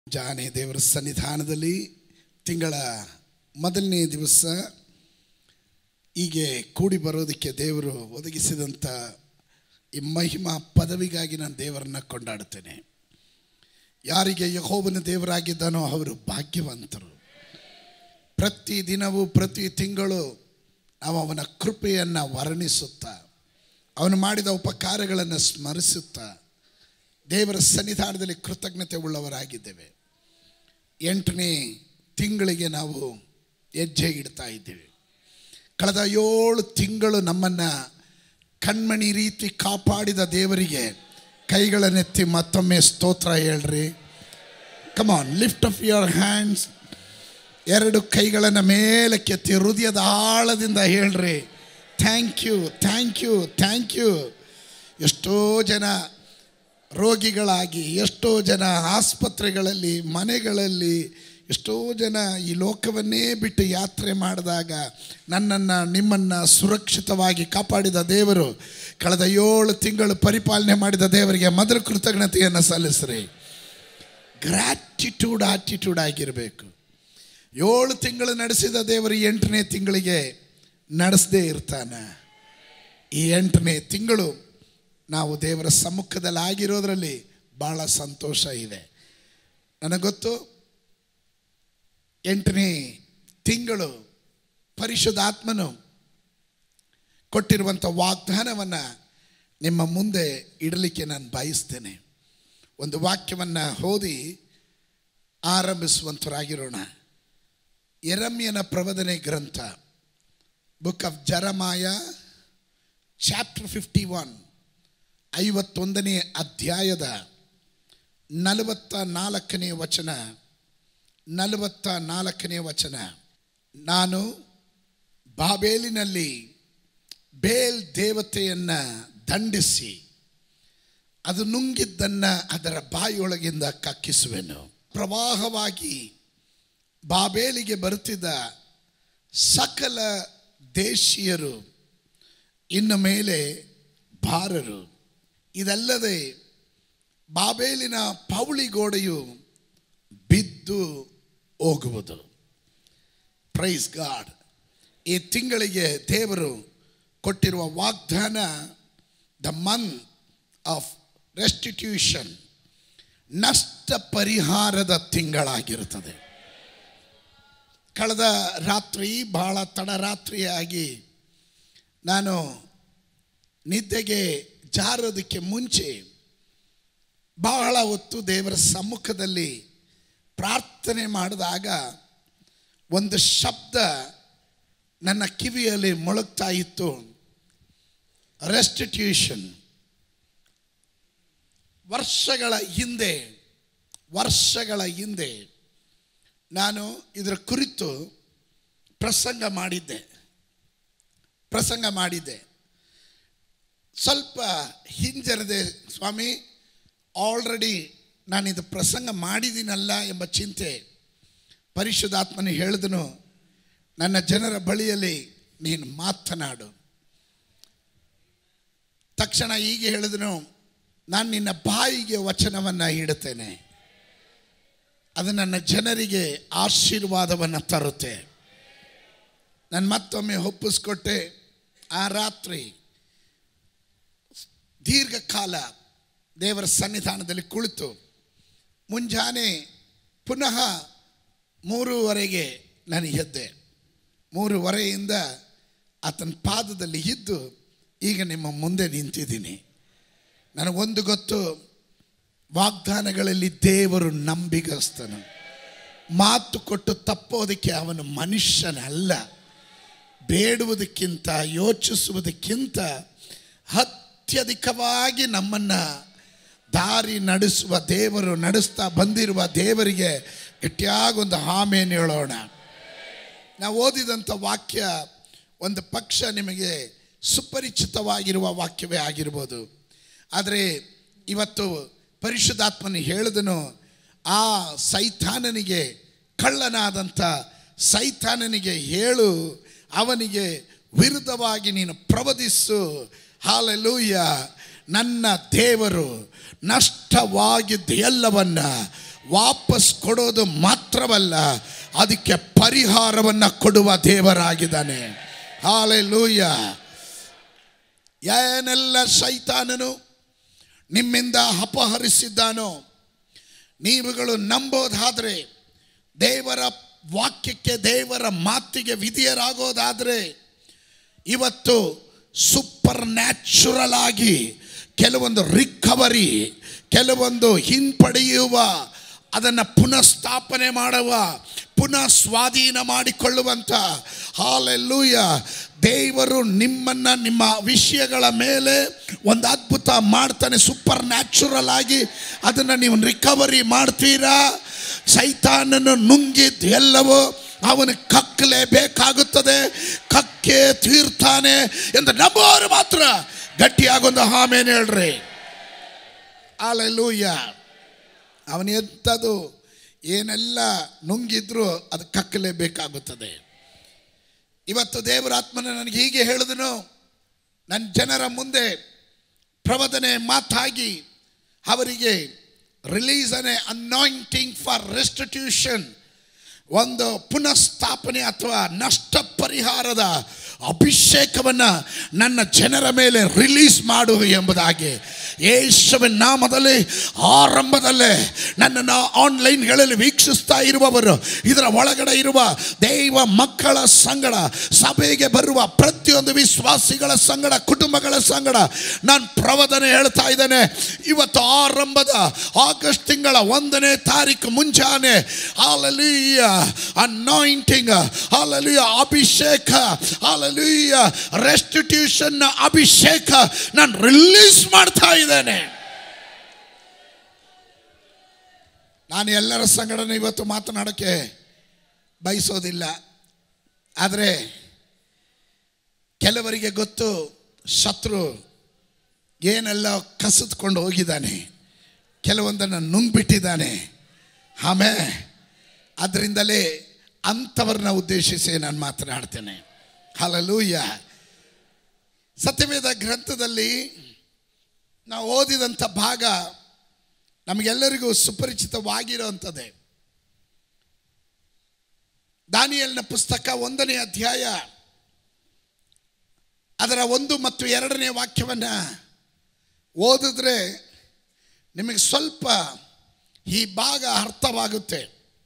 ಜಾನೆ ದೇವರ ಸನ್ನಿಧಾನದಲ್ಲಿ ತಿಂಗಳ ಮೊದಲನೇ ದಿವಸ ಹೀಗೆ ಕೂಡಿ ಬರೋದಕ್ಕೆ ದೇವರು ಒದಗಿಸಿದಂಥ ಈ ಮಹಿಮಾ ಪದವಿಗಾಗಿ ನಾನು ದೇವರನ್ನ ಕೊಂಡಾಡುತ್ತೇನೆ ಯಾರಿಗೆ ಯಹೋವನ ದೇವರಾಗಿದ್ದಾನೋ ಅವರು ಭಾಗ್ಯವಂತರು ಪ್ರತಿ ದಿನವೂ ಪ್ರತಿ ತಿಂಗಳು ನಾವು ಅವನ ಕೃಪೆಯನ್ನು ವರ್ಣಿಸುತ್ತಾ ಅವನು ಮಾಡಿದ ಉಪಕಾರಗಳನ್ನು ಸ್ಮರಿಸುತ್ತಾ ದೇವರ ಸನ್ನಿಧಾನದಲ್ಲಿ ಕೃತಜ್ಞತೆ ಉಳ್ಳವರಾಗಿದ್ದೇವೆ ಎಂಟನೇ ತಿಂಗಳಿಗೆ ನಾವು ಹೆಜ್ಜೆ ಇಡ್ತಾ ಇದ್ದೇವೆ ಕಳೆದ ಏಳು ತಿಂಗಳು ನಮ್ಮನ್ನು ಕಣ್ಮಣಿ ರೀತಿ ಕಾಪಾಡಿದ ದೇವರಿಗೆ ಕೈಗಳನ್ನೆತ್ತಿ ಮತ್ತೊಮ್ಮೆ ಸ್ತೋತ್ರ ಹೇಳ್ರಿ come on lift up your hands ಎರಡು ಕೈಗಳನ್ನು ಮೇಲಕ್ಕೆತ್ತಿ ಹೃದಯದ ಆಳದಿಂದ ಹೇಳ್ರಿ thank you thank you thank you ಎಷ್ಟೋ ಜನ ರೋಗಿಗಳಾಗಿ ಎಷ್ಟೋ ಜನ ಆಸ್ಪತ್ರೆಗಳಲ್ಲಿ ಮನೆಗಳಲ್ಲಿ ಎಷ್ಟೋ ಜನ ಈ ಲೋಕವನ್ನೇ ಬಿಟ್ಟು ಯಾತ್ರೆ ಮಾಡಿದಾಗ ನನ್ನನ್ನು ನಿಮ್ಮನ್ನು ಸುರಕ್ಷಿತವಾಗಿ ಕಾಪಾಡಿದ ದೇವರು ಕಳೆದ ಏಳು ತಿಂಗಳು ಪರಿಪಾಲನೆ ಮಾಡಿದ ದೇವರಿಗೆ ಮೊದಲು ಕೃತಜ್ಞತೆಯನ್ನು ಸಲ್ಲಿಸ್ರಿ ಗ್ರ್ಯಾಟಿಟ್ಯೂಡ್ ಆಟಿಟ್ಯೂಡ್ ಆಗಿರಬೇಕು ಏಳು ತಿಂಗಳು ನಡೆಸಿದ ದೇವರು ಎಂಟನೇ ತಿಂಗಳಿಗೆ ನಡೆಸದೇ ಇರ್ತಾನೆ ಈ ಎಂಟನೇ ತಿಂಗಳು ನಾವು ದೇವರ ಸಮ್ಮುಖದಲ್ಲಿ ಆಗಿರೋದ್ರಲ್ಲಿ ಭಾಳ ಸಂತೋಷ ಇದೆ ನನಗೆ ಗೊತ್ತು ಎಂಟನೇ ತಿಂಗಳು ಪರಿಶುದ್ಧಾತ್ಮನು ಕೊಟ್ಟಿರುವಂಥ ವಾಗ್ದಾನವನ್ನು ನಿಮ್ಮ ಮುಂದೆ ಇಡಲಿಕ್ಕೆ ನಾನು ಬಯಸ್ತೇನೆ ಒಂದು ವಾಕ್ಯವನ್ನು ಓದಿ ಆರಂಭಿಸುವಂಥರಾಗಿರೋಣ ಎರಮ್ಯನ ಪ್ರವದನೆ ಗ್ರಂಥ book of Jeremiah chapter fifty one ಐವತ್ತೊಂದನೇ ಅಧ್ಯಾಯದ ನಲವತ್ತ ನಾಲ್ಕನೇ ವಚನ ನಲವತ್ತ ನಾಲ್ಕನೇ ವಚನ ನಾನು ಬಾಬೇಲಿನಲ್ಲಿ ಬೇಲ್ ದೇವತೆಯನ್ನು ದಂಡಿಸಿ ಅದು ನುಂಗಿದ್ದನ್ನು ಅದರ ಬಾಯಿಯೊಳಗಿಂದ ಕಕ್ಕಿಸುವೆನು ಪ್ರವಾಹವಾಗಿ ಬಾಬೇಲಿಗೆ ಬರುತ್ತಿದ್ದ ಸಕಲ ದೇಶೀಯರು ಇನ್ನು ಮೇಲೆ ಭಾರರು ಇದಲ್ಲದೆ ಬಾಬೇಲಿನ ಪೌಳಿಗೋಡೆಯು ಬಿದ್ದು ಹೋಗುವುದು ಪ್ರೈಸ್ ಗಾಡ್ ಈ ತಿಂಗಳಿಗೆ ದೇವರು ಕೊಟ್ಟಿರುವ ವಾಗ್ದಾನ ದ ಮನ್ ಆಫ್ ರೆಸ್ಟಿಟ್ಯೂಷನ್ ನಷ್ಟ ಪರಿಹಾರದ ತಿಂಗಳಾಗಿರುತ್ತದೆ ಕಳೆದ ರಾತ್ರಿ ಬಹಳ ತಡರಾತ್ರಿಯಾಗಿ ನಾನು ನಿದ್ದೆಗೆ ಜಾರೋದಕ್ಕೆ ಮುಂಚೆ ಬಹಳ ಹೊತ್ತು ದೇವರ ಸಮ್ಮುಖದಲ್ಲಿ ಪ್ರಾರ್ಥನೆ ಮಾಡಿದಾಗ ಒಂದು ಶಬ್ದ ನನ್ನ ಕಿವಿಯಲ್ಲಿ ಮೊಳಗ್ತಾ ಇತ್ತು ರೆಸ್ಟಿಟ್ಯೂಷನ್ ವರ್ಷಗಳ ಹಿಂದೆ ವರ್ಷಗಳ ಹಿಂದೆ ನಾನು ಇದರ ಕುರಿತು ಪ್ರಸಂಗ ಮಾಡಿದ್ದೆ ಪ್ರಸಂಗ ಮಾಡಿದ್ದೆ ಸ್ವಲ್ಪ ಹಿಂಜರದೆ ಸ್ವಾಮಿ ಆಲ್ರೆಡಿ ನಾನು ಇದು ಪ್ರಸಂಗ ಮಾಡಿದ್ದೀನಲ್ಲ ಎಂಬ ಚಿಂತೆ ಪರಿಶುದ್ಧಾತ್ಮನು ಹೇಳಿದನು ನನ್ನ ಜನರ ಬಳಿಯಲ್ಲಿ ನೀನು ಮಾತನಾಡು ತಕ್ಷಣ ಹೀಗೆ ಹೇಳಿದನು ನಾನು ನಿನ್ನ ಬಾಯಿಗೆ ವಚನವನ್ನು ಇಡುತ್ತೇನೆ ಅದು ನನ್ನ ಜನರಿಗೆ ಆಶೀರ್ವಾದವನ್ನು ತರುತ್ತೆ ನಾನು ಮತ್ತೊಮ್ಮೆ ಒಪ್ಪಿಸ್ಕೊಟ್ಟೆ ಆ ರಾತ್ರಿ ದೀರ್ಘಕಾಲ ದೇವರ ಸನ್ನಿಧಾನದಲ್ಲಿ ಕುಳಿತು ಮುಂಜಾನೆ ಪುನಃ ಮೂರುವರೆಗೆ ನಾನು ಎದ್ದೆ ಮೂರುವರೆಯಿಂದ ಆತನ ಪಾದದಲ್ಲಿ ಇದ್ದು ಈಗ ನಿಮ್ಮ ಮುಂದೆ ನಿಂತಿದ್ದೀನಿ ನನಗೊಂದು ಗೊತ್ತು ವಾಗ್ದಾನಗಳಲ್ಲಿ ದೇವರು ನಂಬಿಗಸ್ತನು ಮಾತು ಕೊಟ್ಟು ತಪ್ಪೋದಕ್ಕೆ ಅವನು ಮನುಷ್ಯನಲ್ಲ ಬೇಡುವುದಕ್ಕಿಂತ ಯೋಚಿಸುವುದಕ್ಕಿಂತ ಅತ್ಯಧಿಕವಾಗಿ ನಮ್ಮನ್ನು ದಾರಿ ನಡೆಸುವ ದೇವರು ನಡೆಸ್ತಾ ಬಂದಿರುವ ದೇವರಿಗೆ ಗಟ್ಟಿಯಾಗೊಂದು ಆಮೇನು ಹೇಳೋಣ ನಾವು ಓದಿದಂಥ ವಾಕ್ಯ ಒಂದು ಪಕ್ಷ ನಿಮಗೆ ಸುಪರಿಚಿತವಾಗಿರುವ ವಾಕ್ಯವೇ ಆಗಿರ್ಬೋದು ಆದರೆ ಇವತ್ತು ಪರಿಶುದ್ಧಾತ್ಮನ ಹೇಳಿದನು ಆ ಸೈತಾನನಿಗೆ ಕಳ್ಳನಾದಂಥ ಸೈತಾನನಿಗೆ ಹೇಳು ಅವನಿಗೆ ವಿರುದ್ಧವಾಗಿ ನೀನು ಪ್ರವದಿಸು ಹಾಲೆಲೂಯ್ಯ ನನ್ನ ದೇವರು ನಷ್ಟವಾಗಿದ್ದ ಎಲ್ಲವನ್ನ ವಾಪಸ್ ಕೊಡೋದು ಮಾತ್ರವಲ್ಲ ಅದಕ್ಕೆ ಪರಿಹಾರವನ್ನು ಕೊಡುವ ದೇವರಾಗಿದ್ದಾನೆ ಹಾಲೆಲೂಯ ಏನೆಲ್ಲ ಸೈತಾನನು ನಿಮ್ಮಿಂದ ಅಪಹರಿಸಿದ್ದಾನೋ ನೀವುಗಳು ನಂಬೋದಾದರೆ ದೇವರ ವಾಕ್ಯಕ್ಕೆ ದೇವರ ಮಾತಿಗೆ ವಿಧಿಯರಾಗೋದಾದರೆ ಇವತ್ತು ಸೂಪರ್ ನ್ಯಾಚುರಲ್ ಆಗಿ ಕೆಲವೊಂದು ರಿಕವರಿ ಕೆಲವೊಂದು ಹಿಂಪಡೆಯುವ ಅದನ್ನು ಪುನಃಸ್ಥಾಪನೆ ಮಾಡುವ ಪುನಃ ಸ್ವಾಧೀನ ಮಾಡಿಕೊಳ್ಳುವಂಥ ಹಾಲೆಲ್ಲೂಯ ದೇವರು ನಿಮ್ಮನ್ನ ನಿಮ್ಮ ವಿಷಯಗಳ ಮೇಲೆ ಒಂದು ಅದ್ಭುತ ಮಾಡ್ತಾನೆ ಸೂಪರ್ ನ್ಯಾಚುರಲ್ ಆಗಿ ಅದನ್ನು ನೀವು ರಿಕವರಿ ಮಾಡ್ತೀರಾ ಸೈತಾನನ್ನು ನುಂಗಿದ್ದು ಎಲ್ಲವೂ ಅವನು ಕಕ್ಕಲೇಬೇಕಾಗುತ್ತದೆ ಕಕ್ಕೆ ತೀರ್ತಾನೆ ಎಂದು ನಂಬೋರು ಮಾತ್ರ ಗಟ್ಟಿಯಾಗೊಂದು ಆಮೇಲೆ ಹೇಳ್ರಿ ಅಲ್ಲೆಲ್ಲೂಯ್ಯ ಅವನು ಎಂಥದ್ದು ಏನೆಲ್ಲ ನುಂಗಿದ್ರು ಅದು ಕಕ್ಕಲೇಬೇಕಾಗುತ್ತದೆ ಇವತ್ತು ದೇವರ ಆತ್ಮನ ನನಗೆ ಹೀಗೆ ಹೇಳಿದನು ನನ್ನ ಜನರ ಮುಂದೆ ಪ್ರವದನೆ ಮಾತಾಗಿ ಅವರಿಗೆ release an anointing for restitution ಒಂದು ಪುನಃಸ್ಥಾಪನೆ ಅಥವಾ ನಷ್ಟ ಪರಿಹಾರದ ಅಭಿಷೇಕವನ್ನು ನನ್ನ ಜನರ ಮೇಲೆ ರಿಲೀಸ್ ಮಾಡು ಎಂಬುದಾಗಿ ಯೇಸುವಿನ ನಾಮದಲ್ಲಿ ಆರಂಭದಲ್ಲೇ ನನ್ನನ್ನು ಆನ್ಲೈನ್ಗಳಲ್ಲಿ ವೀಕ್ಷಿಸ್ತಾ ಇರುವವರು ಇದರ ಒಳಗಡೆ ಇರುವ ದೈವ ಮಕ್ಕಳ ಸಂಗಡ ಸಭೆಗೆ ಬರುವ ಪ್ರತಿಯೊಂದು ವಿಶ್ವಾಸಿಗಳ ಸಂಗಡ ಕುಟುಂಬಗಳ ಸಂಗಡ ನಾನು ಪ್ರವದನೆ ಹೇಳ್ತಾ ಇದ್ದೇನೆ ಇವತ್ತು ಆರಂಭದ ಆಗಸ್ಟ್ ತಿಂಗಳ ಒಂದನೇ ತಾರೀಕು ಮುಂಜಾನೆ ಹಾಲಲೀಯ ಅನಾಯಿಂಟಿಂಗ್ ಹಾಲಲೀಯ ಅಭಿಷೇಕ ಹಾಲಲೀಯ ರೆಸ್ಟಿಟ್ಯೂಷನ್ ಅಭಿಷೇಕ ನಾನು ರಿಲೀಸ್ ಮಾಡ್ತಾ ಇದ್ದೇನೆ ನಾನು ಎಲ್ಲರ ಸಂಗಡನೆ ಇವತ್ತು ಮಾತನಾಡೋಕ್ಕೆ ಬಯಸೋದಿಲ್ಲ ಆದರೆ ಕೆಲವರಿಗೆ ಗೊತ್ತು ಶತ್ರು ಏನೆಲ್ಲ ಕಸಿದ್ಕೊಂಡು ಹೋಗಿದ್ದಾನೆ ಕೆಲವೊಂದನ್ನು ನುಂಗ್ಬಿಟ್ಟಿದ್ದಾನೆ ಆಮೇಲೆ ಅದರಿಂದಲೇ ಅಂಥವ್ರನ್ನ ಉದ್ದೇಶಿಸಿ ನಾನು ಮಾತನಾಡ್ತೇನೆ ಹಲಲೂಯ ಸತ್ಯವೇದ ಗ್ರಂಥದಲ್ಲಿ ನಾವು ಓದಿದಂಥ ಭಾಗ ನಮಗೆಲ್ಲರಿಗೂ ಸುಪರಿಚಿತವಾಗಿರೋವಂಥದ್ದೇ ದಾನಿಯಲ್ನ ಪುಸ್ತಕ ಒಂದನೇ ಅಧ್ಯಾಯ ಅದರ ಒಂದು ಮತ್ತು ಎರಡನೇ ವಾಕ್ಯವನ್ನು ಓದಿದ್ರೆ ನಿಮಗೆ ಸ್ವಲ್ಪ ಈ ಭಾಗ ಅರ್ಥವಾಗುತ್ತೆ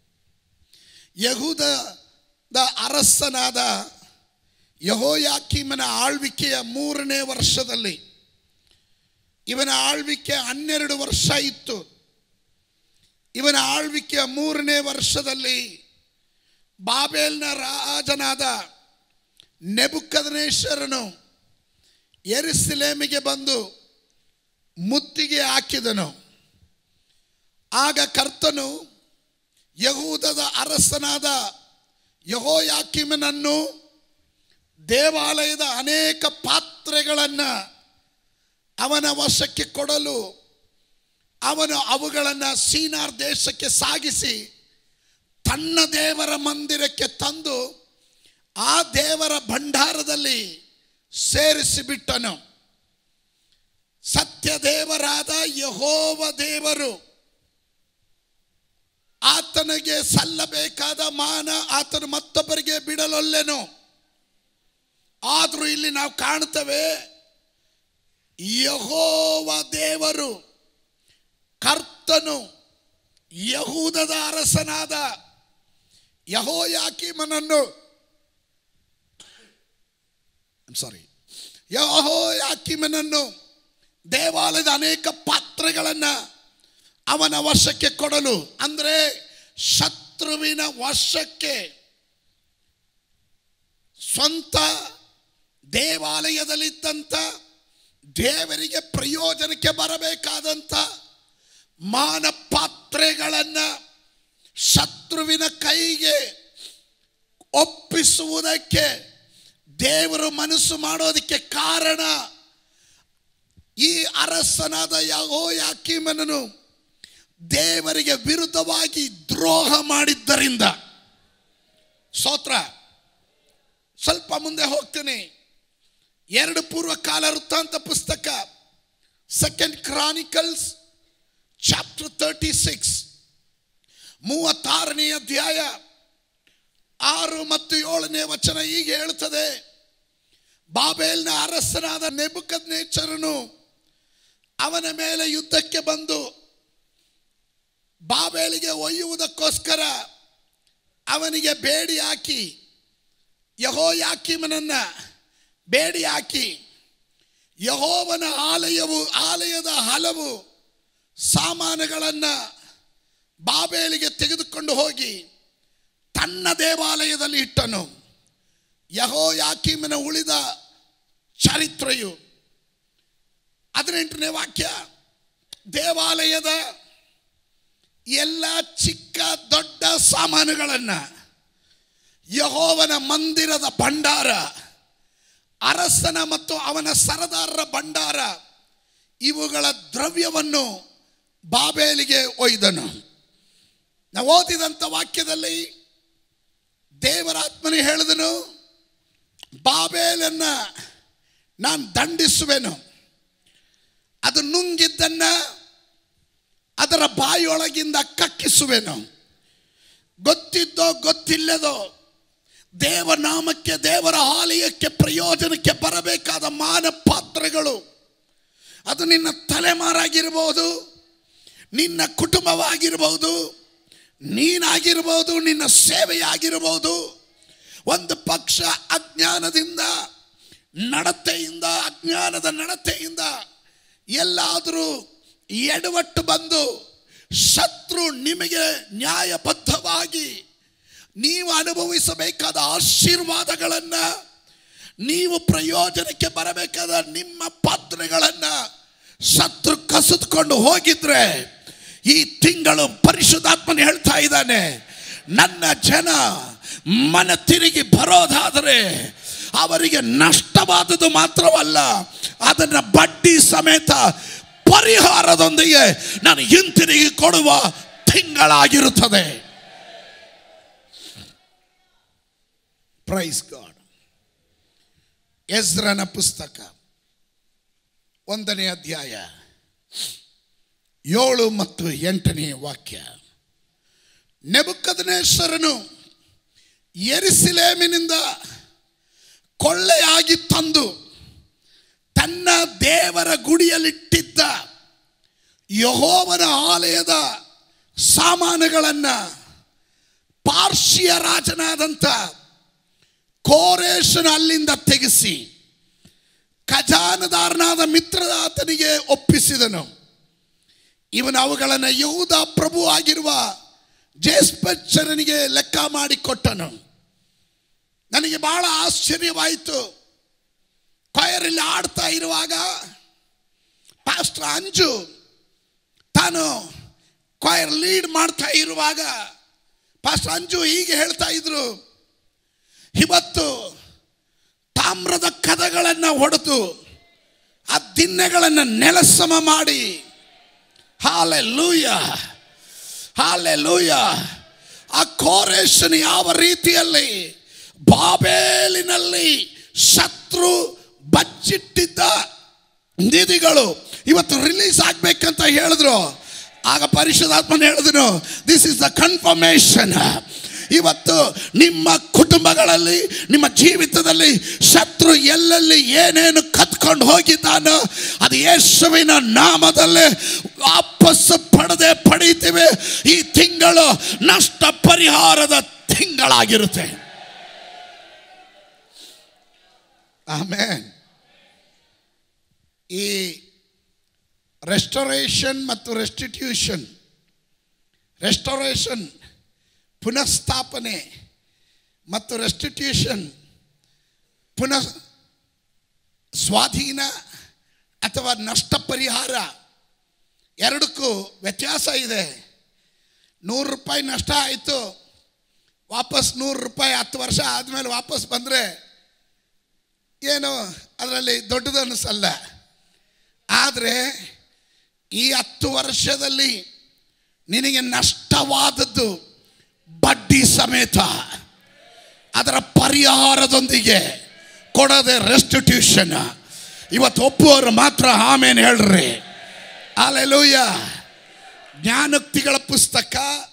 ಯಹೂದದ ಅರಸನಾದ ಯಹೋಯಾಕೀಮನ ಆಳ್ವಿಕೆಯ ಮೂರನೇ ವರ್ಷದಲ್ಲಿ ಇವನ ಆಳ್ವಿಕೆ ಹನ್ನೆರಡು ವರ್ಷ ಇತ್ತು ಇವನ ಆಳ್ವಿಕೆಯ ಮೂರನೇ ವರ್ಷದಲ್ಲಿ ಬಾಬೇಲ್ನ ರಾಜನಾದ ನೆಬುಕದನೇಶ್ವರನು ಎರಿಸಿಲೇಮಿಗೆ ಬಂದು ಮುತ್ತಿಗೆ ಹಾಕಿದನು ಆಗ ಕರ್ತನು ಯಹೂದದ ಅರಸನಾದ ಯಹೋಯಾಕಿಮನನ್ನು ದೇವಾಲಯದ ಅನೇಕ ಪಾತ್ರೆಗಳನ್ನು ಅವನ ವಶಕ್ಕೆ ಕೊಡಲು ಅವನು ಅವುಗಳನ್ನು ಸೀನಾರ್ ದೇಶಕ್ಕೆ ಸಾಗಿಸಿ ತನ್ನ ದೇವರ ಮಂದಿರಕ್ಕೆ ತಂದು ಆ ದೇವರ ಭಂಡಾರದಲ್ಲಿ ಸೇರಿಸಿಬಿಟ್ಟನು ಸತ್ಯ ದೇವರಾದ ಯಹೋವ ದೇವರು ಆತನಿಗೆ ಸಲ್ಲಬೇಕಾದ ಮಾನ ಆತನು ಮತ್ತೊಬ್ಬರಿಗೆ ಬಿಡಲೊಲ್ಲೆನು ಆದರೂ ಇಲ್ಲಿ ನಾವು ಕಾಣ್ತೇವೆ ಯಹೋವ ದೇವರು ಕರ್ತನು ಯಹೂದದ ಅರಸನಾದ ಯಹೋಯಾಕೀಮನನ್ನು ಸಾರಿ ಯಹೋಯಾಕೀಮನನ್ನು ದೇವಾಲಯದ ಅನೇಕ ಪಾತ್ರೆಗಳನ್ನು ಅವನ ವಶಕ್ಕೆ ಕೊಡಲು ಅಂದರೆ ಶತ್ರುವಿನ ವಶಕ್ಕೆ ಸ್ವಂತ ದೇವಾಲಯದಲ್ಲಿದ್ದಂಥ ದೇವರಿಗೆ ಪ್ರಯೋಜನಕ್ಕೆ ಬರಬೇಕಾದಂಥ ಮಾನಪಾತ್ರೆಗಳನ್ನು ಶತ್ರುವಿನ ಕೈಗೆ ಒಪ್ಪಿಸುವುದಕ್ಕೆ ದೇವರು ಮನಸ್ಸು ಮಾಡೋದಕ್ಕೆ ಕಾರಣ ಈ ಅರಸನಾದ ಯಹೋಯಾಕೀಮನನು ದೇವರಿಗೆ ವಿರುದ್ಧವಾಗಿ ದ್ರೋಹ ಮಾಡಿದ್ದರಿಂದ ಸ್ತೋತ್ರ ಸ್ವಲ್ಪ ಮುಂದೆ ಹೋಗ್ತೀನಿ ಎರಡು ಪೂರ್ವಕಾಲ ವೃತ್ತಾಂತ ಪುಸ್ತಕ second Chronicles chapter thirty six ಮೂವತ್ತಾರನೇ ಅಧ್ಯಾಯ ಆರು ಮತ್ತು ಏಳನೇ ವಚನ ಹೀಗೆ ಹೇಳುತ್ತದೆ ಬಾಬೇಲ್ನ ಅರಸನಾದ ನೆಬುಕದ್ನೇಚರನು ಅವನ ಮೇಲೆ ಯುದ್ಧಕ್ಕೆ ಬಂದು ಬಾಬೇಲಿಗೆ ಒಯ್ಯುವುದಕ್ಕೋಸ್ಕರ ಅವನಿಗೆ ಬೇಡಿ ಹಾಕಿ ಯಹೋ ಯಾಕಿಮನನ್ನ ಬೇಡಿ ಹಾಕಿ ಯಹೋವನ ಆಲಯವು ಆಲಯದ ಹಲವು ಸಾಮಾನುಗಳನ್ನು ಬಾಬೇಲಿಗೆ ತೆಗೆದುಕೊಂಡು ಹೋಗಿ ತನ್ನ ದೇವಾಲಯದಲ್ಲಿ ಇಟ್ಟನು ಯಹೋ ಯಾಕೀಮನ ಉಳಿದ ಚರಿತ್ರೆಯು ಹದಿನೆಂಟನೇ ವಾಕ್ಯ ದೇವಾಲಯದ ಎಲ್ಲ ಚಿಕ್ಕ ದೊಡ್ಡ ಸಾಮಾನುಗಳನ್ನು ಯಹೋವನ ಮಂದಿರದ ಭಂಡಾರ ಅರಸನ ಮತ್ತು ಅವನ ಸರದಾರರ ಭಂಡಾರ ಇವುಗಳ ದ್ರವ್ಯವನ್ನು ಬಾಬೇಲಿಗೆ ಒಯ್ದನು ನಾವು ಓದಿದಂಥ ವಾಕ್ಯದಲ್ಲಿ ದೇವರಾತ್ಮನು ಹೇಳಿದನು ಬಾಬೇಲನ್ನ ನಾನು ದಂಡಿಸುವೆನು ಅದು ನುಂಗಿದ್ದನ್ನ ಅದರ ಬಾಯಿಯೊಳಗಿಂದ ಕಕ್ಕಿಸುವೆನು ಗೊತ್ತಿದ್ದೋ ಗೊತ್ತಿಲ್ಲದೋ ದೇವನಾಮಕ್ಕೆ ದೇವರ ಆಲಯಕ್ಕೆ ಪ್ರಯೋಜನಕ್ಕೆ ಬರಬೇಕಾದ ಮಾನ ಪಾತ್ರಗಳು ಅದು ನಿನ್ನ ತಲೆಮಾರಾಗಿರ್ಬೋದು ನಿನ್ನ ಕುಟುಂಬವಾಗಿರ್ಬೋದು ನೀನಾಗಿರ್ಬೋದು ನಿನ್ನ ಸೇವೆಯಾಗಿರ್ಬೋದು ಒಂದು ಪಕ್ಷ ಅಜ್ಞಾನದಿಂದ ನಡತೆಯಿಂದ ಅಜ್ಞಾನದ ನಡತೆಯಿಂದ ಎಲ್ಲಾದರೂ ಎಡವಟ್ಟು ಬಂದು ಶತ್ರು ನಿಮಗೆ ನ್ಯಾಯಬದ್ಧವಾಗಿ ನೀವು ಅನುಭವಿಸಬೇಕಾದ ಆಶೀರ್ವಾದಗಳನ್ನು ನೀವು ಪ್ರಯೋಜನಕ್ಕೆ ಬರಬೇಕಾದ ನಿಮ್ಮ ಪಾತ್ರೆಗಳನ್ನು ಶತ್ರು ಕಸಿದುಕೊಂಡು ಹೋಗಿದ್ರೆ ಈ ತಿಂಗಳು ಪರಿಶುದ್ಧಾತ್ಮನ ಹೇಳ್ತಾ ಇದ್ದಾನೆ ನನ್ನ ಜನ ಮನ ತಿರುಗಿ ಬರೋದಾದರೆ ಅವರಿಗೆ ನಷ್ಟವಾದದ್ದು ಮಾತ್ರವಲ್ಲ ಅದನ್ನು ಬಡ್ಡಿ ಸಮೇತ ಪರಿಹಾರದೊಂದಿಗೆ ನಾನು ಹಿಂತಿರುಗಿ ಕೊಡುವ ತಿಂಗಳಾಗಿರುತ್ತದೆ ಪ್ರೈಸ್ ಗಾಡ್ ಎಸ್ರನ ಪುಸ್ತಕ ಒಂದನೇ ಅಧ್ಯಾಯ ಏಳು ಮತ್ತು ಎಂಟನೇ ವಾಕ್ಯ ನೆಬುಕದನೇಶ್ವರನು ಎರಿಸಿಲೇಮಿನಿಂದ ಕೊಳ್ಳೆಯಾಗಿ ತಂದು ತನ್ನ ದೇವರ ಗುಡಿಯಲ್ಲಿಟ್ಟಿದ್ದ ಯಹೋವನ ಆಲಯದ ಸಾಮಾನುಗಳನ್ನು ಪಾರ್ಶಿಯ ರಾಜನಾದಂಥ ಕೋರೇಶನ ಅಲ್ಲಿಂದ ತೆಗೆಸಿ ಖಜಾನದಾರನಾದ ಮಿತ್ರದಾತನಿಗೆ ಒಪ್ಪಿಸಿದನು ಇವನು ಅವುಗಳನ್ನು ಯಹೂದ ಪ್ರಭು ಆಗಿರುವ ಜೇಸ್ಪಚ್ಚರನಿಗೆ ಲೆಕ್ಕ ಮಾಡಿ ಕೊಟ್ಟನು ನನಗೆ ಬಹಳ ಆಶ್ಚರ್ಯವಾಯಿತು ಕೊಯರಲ್ಲಿ ಆಡ್ತಾ ಇರುವಾಗ ಪಾಸ್ಟರ್ ಅಂಜು ತಾನು ಕೊಯರ್ ಲೀಡ್ ಮಾಡ್ತಾ ಇರುವಾಗ ಪಾಸ್ಟರ್ ಅಂಜು ಹೀಗೆ ಹೇಳ್ತಾ ಇದ್ರು ಇವತ್ತು ತಾಮ್ರದ ಕದಗಳನ್ನು ಹೊಡೆದು ಆ ದಿನ್ನೆಗಳನ್ನು ನೆಲಸಮ ಮಾಡಿ ಹಾಲೆ ಲೂಯ ಹಾಲೆ ಲೂಯ ಆ ಕೋರೇಶನ್ ಯಾವ ರೀತಿಯಲ್ಲಿ ಬಾಬೇಲಿನಲ್ಲಿ ಶತ್ರು ಬಚ್ಚಿಟ್ಟಿದ್ದ ನಿಧಿಗಳು ಇವತ್ತು ರಿಲೀಸ್ ಆಗ್ಬೇಕಂತ ಹೇಳಿದ್ರು ಆಗ ಪರಿಶುದ್ಧಾತ್ಮನ ಹೇಳಿದ್ರು ದಿಸ್ ಇಸ್ ದ ಕನ್ಫರ್ಮೇಶನ್ ಇವತ್ತು ನಿಮ್ಮ ಕುಟುಂಬಗಳಲ್ಲಿ ನಿಮ್ಮ ಜೀವಿತದಲ್ಲಿ ಶತ್ರು ಎಲ್ಲೆಲ್ಲಿ ಏನೇನು ಕತ್ಕೊಂಡು ಹೋಗಿದ್ದಾನೋ ಅದು ಯೇಸುವಿನ ನಾಮದಲ್ಲೇ ವಾಪಸ್ಸು ಪಡೆದೇ ಪಡೀತೀವಿ ಈ ತಿಂಗಳು ನಷ್ಟ ಪರಿಹಾರದ ತಿಂಗಳಾಗಿರುತ್ತೆ ಆಮೇನ್ ಈ ರೆಸ್ಟೋರೇಷನ್ ಮತ್ತು ರೆಸ್ಟಿಟ್ಯೂಷನ್ ರೆಸ್ಟೋರೇಷನ್ ಪುನಃಸ್ಥಾಪನೆ ಮತ್ತು ರೆಸ್ಟಿಟ್ಯೂಷನ್ ಪುನಃ ಸ್ವಾಧೀನ ಅಥವಾ ನಷ್ಟ ಪರಿಹಾರ ಎರಡಕ್ಕೂ ವ್ಯತ್ಯಾಸ ಇದೆ ನೂರು ರೂಪಾಯಿ ನಷ್ಟ ಆಯಿತು ವಾಪಸ್ ನೂರು ರೂಪಾಯಿ ಹತ್ತು ವರ್ಷ ಆದಮೇಲೆ ವಾಪಸ್ ಬಂದರೆ ಏನು ಅದರಲ್ಲಿ ದೊಡ್ಡದು ಅನ್ನಿಸಲ್ಲ ಆದರೆ ಈ ಹತ್ತು ವರ್ಷದಲ್ಲಿ ನಿನಗೆ ನಷ್ಟವಾದದ್ದು ಬಡ್ಡಿ ಸಮೇತ ಅದರ ಪರಿಹಾರದೊಂದಿಗೆ ಕೊಡೋದೆ ರೆಸ್ಟಿಟ್ಯೂಷನ್ ಇವತ್ತು ಒಪ್ಪುವವರು ಮಾತ್ರ ಆಮೇಲೆ ಹೇಳ್ರಿ ಅಲೆಲೂಯ ಜ್ಞಾನೋಕ್ತಿಗಳ ಪುಸ್ತಕ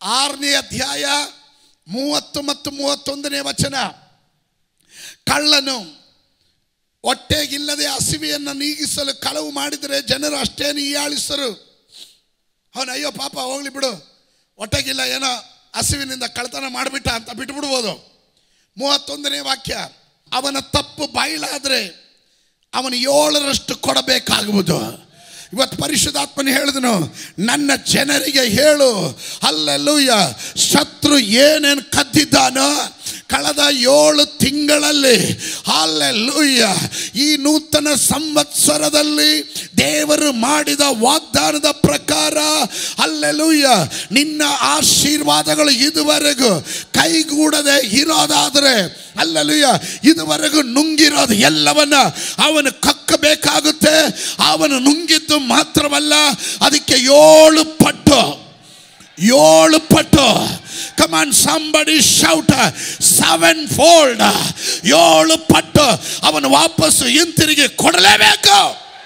ಆರನೇ ಅಧ್ಯಾಯ ಮೂವತ್ತು ಮತ್ತು ಮೂವತ್ತೊಂದನೇ ವಚನ ಕಳ್ಳನು ಹೊಟ್ಟೆಗಿಲ್ಲದೆ ಹಸಿವೆಯನ್ನು ನೀಗಿಸಲು ಕಳವು ಮಾಡಿದರೆ ಜನರು ಅಷ್ಟೇನು ಹೀಯಾಳಿಸರು ಅವನು ಅಯ್ಯೋ ಪಾಪ ಹೋಗ್ಲಿ ಬಿಡು ಹೊಟ್ಟೆಗಿಲ್ಲ ಏನೋ ಹಸಿವಿನಿಂದ ಕಳ್ತನ ಮಾಡಿಬಿಟ್ಟ ಅಂತ ಬಿಟ್ಬಿಡ್ಬೋದು ಮೂವತ್ತೊಂದನೇ ವಾಕ್ಯ ಅವನ ತಪ್ಪು ಬಯಲಾದರೆ ಅವನು ಏಳರಷ್ಟು ಕೊಡಬೇಕಾಗುವುದು ಇವತ್ತು ಪರಿಶುದ್ಧಾತ್ಮನ ಹೇಳಿದನು ನನ್ನ ಜನರಿಗೆ ಹೇಳು ಅಲ್ಲೆಲ್ಲೂಯ್ಯ ಶತ್ರು ಏನೇನು ಕದ್ದಿದ್ದಾನೋ ಕಳೆದ ಏಳು ತಿಂಗಳಲ್ಲಿ ಅಲ್ಲೆಲ್ಲೂಯ್ಯ ಈ ನೂತನ ಸಂವತ್ಸರದಲ್ಲಿ ದೇವರು ಮಾಡಿದ ವಾಗ್ದಾನದ ಪ್ರಕಾರ ಅಲ್ಲೆಲ್ಲೂಯ್ಯ ನಿನ್ನ ಆಶೀರ್ವಾದಗಳು ಇದುವರೆಗೂ ಕೈಗೂಡದೆ ಇರೋದಾದರೆ ಅಲ್ಲಲುಯ್ಯ ಇದುವರೆಗೂ ನುಂಗಿರೋದು ಎಲ್ಲವನ್ನ ಅವನು ಕಕ್ಕಬೇಕಾಗುತ್ತೆ ಅವನು ನುಂಗಿದ್ದು ಮಾತ್ರವಲ್ಲ ಅದಕ್ಕೆ ಏಳು ಪಟ್ಟು ಏಳು ಪಟ್ಟು come on somebody shout sevenfold ಏಳು ಪಟ್ಟು ಅವನು ವಾಪಸ್ಸು ಹಿಂತಿರುಗಿ ಕೊಡಲೇಬೇಕು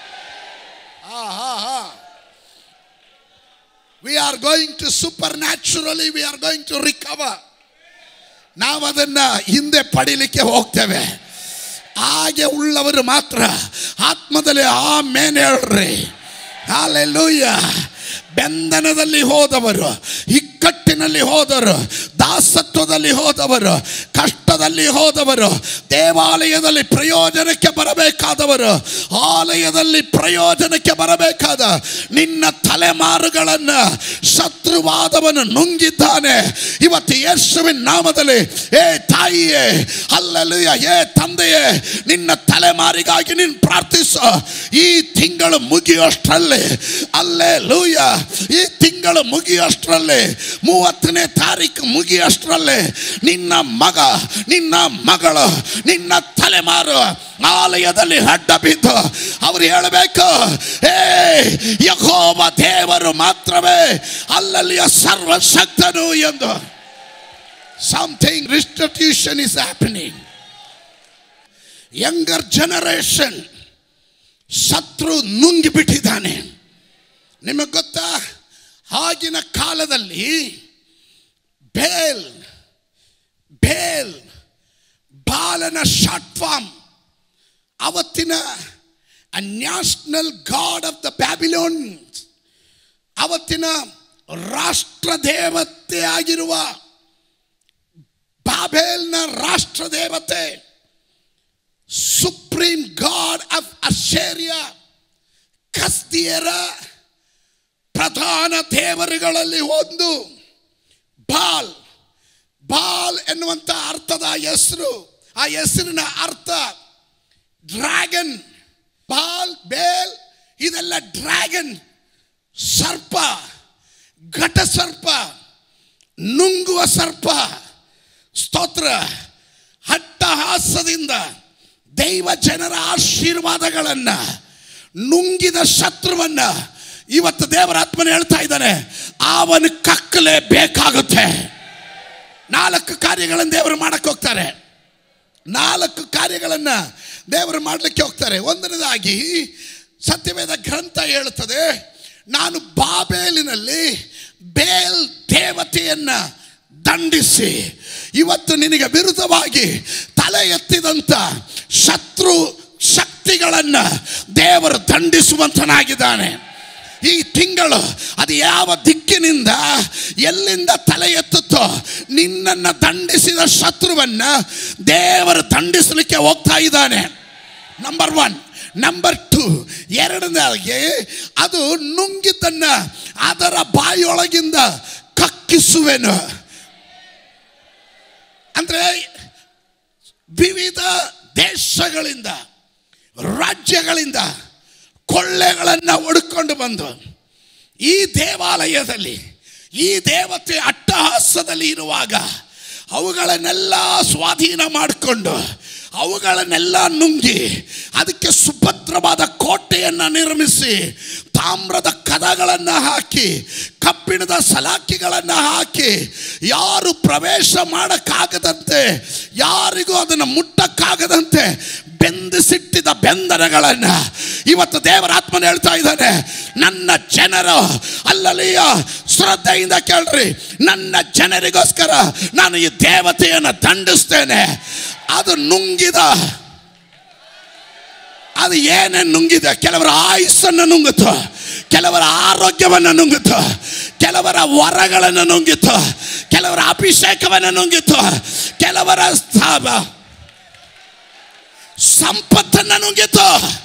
we are going to supernaturally we are going to recover ನಾವು ಅದನ್ನ ಹಿಂದೆ ಪಡಿಲಿಕ್ಕೆ ಹೋಗ್ತೇವೆ ಹಾಗೆ ಉಳ್ಳವರು ಮಾತ್ರ ಆತ್ಮದಲ್ಲಿ ಆ ಮೇನ್ ಹೇಳ್ರಿ ಹಾಲೆಲ್ಲೂಯ್ಯ ಬೆಂದನದಲ್ಲಿ ಹೋದವರು ಇಕ್ಕಟ್ಟಿನಲ್ಲಿ ಹೋದರು ದಾಸತ್ವದಲ್ಲಿ ಹೋದವರು ಕಷ್ಟದಲ್ಲಿ ಹೋದವರು ದೇವಾಲಯದಲ್ಲಿ ಪ್ರಯೋಜನಕ್ಕೆ ಬರಬೇಕಾದವರು ಆಲಯದಲ್ಲಿ ಪ್ರಯೋಜನಕ್ಕೆ ಬರಬೇಕಾದ ನಿನ್ನ ತಲೆಮಾರುಗಳನ್ನು ಶತ್ರುವಾದವನು ನುಂಗಿದ್ದಾನೆ ಇವತ್ತು ಯೇಸುವಿನ ನಾಮದಲ್ಲಿ ಏ ತಾಯಿಯೇ ಅಲ್ಲಲ್ಲೂಯ್ಯ ಏ ತಂದೆಯೇ ನಿನ್ನ ತಲೆಮಾರಿಗಾಗಿ ನೀನು ಪ್ರಾರ್ಥಿಸು ಈ ತಿಂಗಳು ಮುಗಿಯೋಷ್ಟರಲ್ಲಿ ಅಲ್ಲೇ ಲೂಯ ಈ ತಿಂಗಳು ಮುಗಿಯೋಷ್ಟರಲ್ಲಿ ಮೂವತ್ತನೇ ತಾರೀಕು ಮುಗಿಯೋಷ್ಟರಲ್ಲಿ ನಿನ್ನ ಮಗ ನಿನ್ನ ಮಗಳು ನಿನ್ನ ತಲೆಮಾರು ಆಲಯದಲ್ಲಿ ಅಡ್ಡ ಬಿದ್ದು ಅವ್ರು ಹೇಳಬೇಕು ಏ ಯಹೋವ ದೇವರು ಮಾತ್ರವೇ ಅಲ್ಲಲ್ಲಿಯ ಸರ್ವಶಕ್ತನು ಎಂದು something restitution is happening younger generation ಶತ್ರು ನುಂಗಿಬಿಟ್ಟಿದ್ದಾನೆ ನಿಮಗೆ ಗೊತ್ತಾ ಆಗಿನ ಕಾಲದಲ್ಲಿ ಬೇಲ್ ಬೇಲ್ ಬಾಲನ ಶಾರ್ಟ್ ಫಾರ್ಮ್ ಅವತ್ತಿನ national god of the Babylon ಅವತ್ತಿನ ರಾಷ್ಟ್ರ ದೇವತೆ ಆಗಿರುವ ಬಾಬೇಲ್ನ ರಾಷ್ಟ್ರ ದೇವತೆ ಸುಪ್ರೀಂ ಗಾಡ್ ಆಫ್ ಅಶೇರಿಯಾ ಕಸ್ತಿಯರ ಪ್ರಧಾನ ದೇವರುಗಳಲ್ಲಿ ಒಂದು ಬಾಲ್ ಬಾಲ್ ಎನ್ನುವಂತ ಅರ್ಥದ ಹೆಸರು ಆ ಹೆಸರಿನ ಅರ್ಥ ಡ್ರ್ಯಾಗನ್ ಬಾಲ್ ಬೇಲ್ ಇದೆಲ್ಲ ಡ್ರ್ಯಾಗನ್ ಸರ್ಪ ಘಟ ಸರ್ಪ ನುಂಗುವ ಸರ್ಪ ಸ್ತೋತ್ರ ಹಟ್ಟಹಾಸದಿಂದ ದೈವ ಜನರ ಆಶೀರ್ವಾದಗಳನ್ನು ನುಂಗಿದ ಶತ್ರುವನ್ನ ಇವತ್ತು ದೇವರ ಆತ್ಮನ ಹೇಳ್ತಾ ಇದ್ದಾನೆ ಅವನು ಕಕ್ಕಲೇ ಬೇಕಾಗುತ್ತೆ ನಾಲ್ಕು ಕಾರ್ಯಗಳನ್ನು ದೇವರು ಮಾಡಕ್ಕೆ ಹೋಗ್ತಾರೆ ನಾಲ್ಕು ಕಾರ್ಯಗಳನ್ನು ದೇವರು ಮಾಡಲಿಕ್ಕೆ ಹೋಗ್ತಾರೆ ಒಂದನೇದಾಗಿ ಸತ್ಯವೇದ ಗ್ರಂಥ ಹೇಳುತ್ತದೆ ನಾನು ಬಾಬೇಲಿನಲ್ಲಿ ಬೇಲ್ ದೇವತೆಯನ್ನ ದಂಡಿಸಿ ಇವತ್ತು ನಿನಗೆ ವಿರುದ್ಧವಾಗಿ ತಲೆ ಎತ್ತಿದಂತ ಶತ್ರು ಶಕ್ತಿಗಳನ್ನು ದೇವರು ದಂಡಿಸುವಂತನಾಗಿದ್ದಾನೆ ಈ ತಿಂಗಳು ಅದು ಯಾವ ದಿಕ್ಕಿನಿಂದ ಎಲ್ಲಿಂದ ತಲೆ ಎತ್ತುತ್ತೋ ನಿನ್ನನ್ನು ದಂಡಿಸಿದ ಶತ್ರುವನ್ನ ದೇವರು ದಂಡಿಸಲಿಕ್ಕೆ ಹೋಗ್ತಾ ಇದ್ದಾನೆ ನಂಬರ್ ಒನ್ ನಂಬರ್ ಟು ಎರಡನೇದಾಗಿ ಅದು ನುಂಗಿದ್ದನ್ನ ಅದರ ಬಾಯಿಯೊಳಗಿಂದ ಕಕ್ಕಿಸುವೆನು ಅಂದ್ರೆ ವಿವಿಧ ದೇಶಗಳಿಂದ ರಾಜ್ಯಗಳಿಂದ ಕೊಳ್ಳೆಗಳನ್ನು ಹುಡುಕೊಂಡು ಬಂದು ಈ ದೇವಾಲಯದಲ್ಲಿ ಈ ದೇವತೆ ಅಟ್ಟಹಾಸದಲ್ಲಿ ಇರುವಾಗ ಅವುಗಳನ್ನೆಲ್ಲ ಸ್ವಾಧೀನ ಮಾಡಿಕೊಂಡು ಅವುಗಳನ್ನೆಲ್ಲ ನುಂಗಿ ಅದಕ್ಕೆ ಸುಭದ್ರವಾದ ಕೋಟೆಯನ್ನು ನಿರ್ಮಿಸಿ ತಾಮ್ರದ ಕದಗಳನ್ನು ಹಾಕಿ ಕಬ್ಬಿಣದ ಸಲಾಕಿಗಳನ್ನು ಹಾಕಿ ಯಾರು ಪ್ರವೇಶ ಮಾಡೋಕ್ಕಾಗದಂತೆ ಯಾರಿಗೂ ಅದನ್ನು ಮುಟ್ಟಕ್ಕಾಗದಂತೆ ಬೆಂದಿಸಿಟ್ಟಿದ್ದ ಬೆಂದನೆಗಳನ್ನ ಇವತ್ತು ದೇವರ ಆತ್ಮನ ಹೇಳ್ತಾ ಇದ್ದಾನೆ ನನ್ನ ಜನರು ಅಲ್ಲಲ್ಲಿಯ ಶ್ರದ್ಧೆಯಿಂದ ಕೇಳ್ರಿ ನನ್ನ ಜನರಿಗೋಸ್ಕರ ನಾನು ಈ ದೇವತೆಯನ್ನು ದಂಡಿಸ್ತೇನೆ ಅದು ನುಂಗಿದ ಅದು ಏನೇ ನುಂಗಿದೆ ಕೆಲವರ ಆಯುಸ್ಸನ್ನು ನುಂಗಿತು ಕೆಲವರ ಆರೋಗ್ಯವನ್ನು ನುಂಗಿತು ಕೆಲವರ ವರಗಳನ್ನು ನುಂಗಿತು ಕೆಲವರ ಅಭಿಷೇಕವನ್ನು ನುಂಗಿತು ಕೆಲವರ ಸ್ಥಾಪ ಸಂಪತ್ತನ್ನು ನುಂಗಿತು